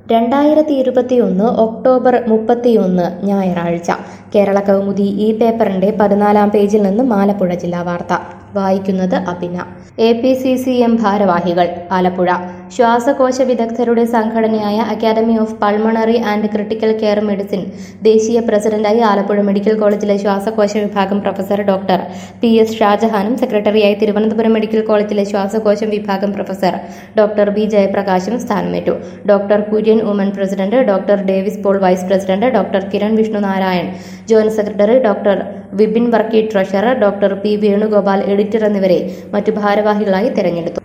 രണ്ടായിരത്തി ഇരുപത്തിയൊന്ന് ഒക്ടോബർ മുപ്പത്തിയൊന്ന് ഞായറാഴ്ച കേരള കൗമുദി ഈ പേപ്പറിന്റെ പതിനാലാം പേജിൽ നിന്ന് ആലപ്പുഴ ജില്ലാ വാർത്ത വായിക്കുന്നത് Abhina A P C C M ഭാരവാഹികൾ ആലപ്പുഴ ശ്വാസകോശ വിദഗ്ധരുടെ സംഘടനയായ academy of pulmonary and critical care medicine ദേശീയ പ്രസിഡന്റായി ആലപ്പുഴ മെഡിക്കൽ കോളേജിലെ ശ്വാസകോശ വിഭാഗം പ്രൊഫസർ ഡോക്ടർ പി എസ് ഷാജഹാനും സെക്രട്ടറിയായി തിരുവനന്തപുരം മെഡിക്കൽ കോളേജിലെ ശ്വാസകോശം വിഭാഗം പ്രൊഫസർ ഡോക്ടർ ബി ജയപ്രകാശും സ്ഥാനമേറ്റു doctor Kurian Oommen president doctor Davis Paul vice president doctor Kiran Vishnu Narayan joint secretary doctor Vipin Varkey treasurer doctor P Venugopal editor എന്നിവരെ മറ്റു ഭാരവാഹികളായി തെരഞ്ഞെടുത്തു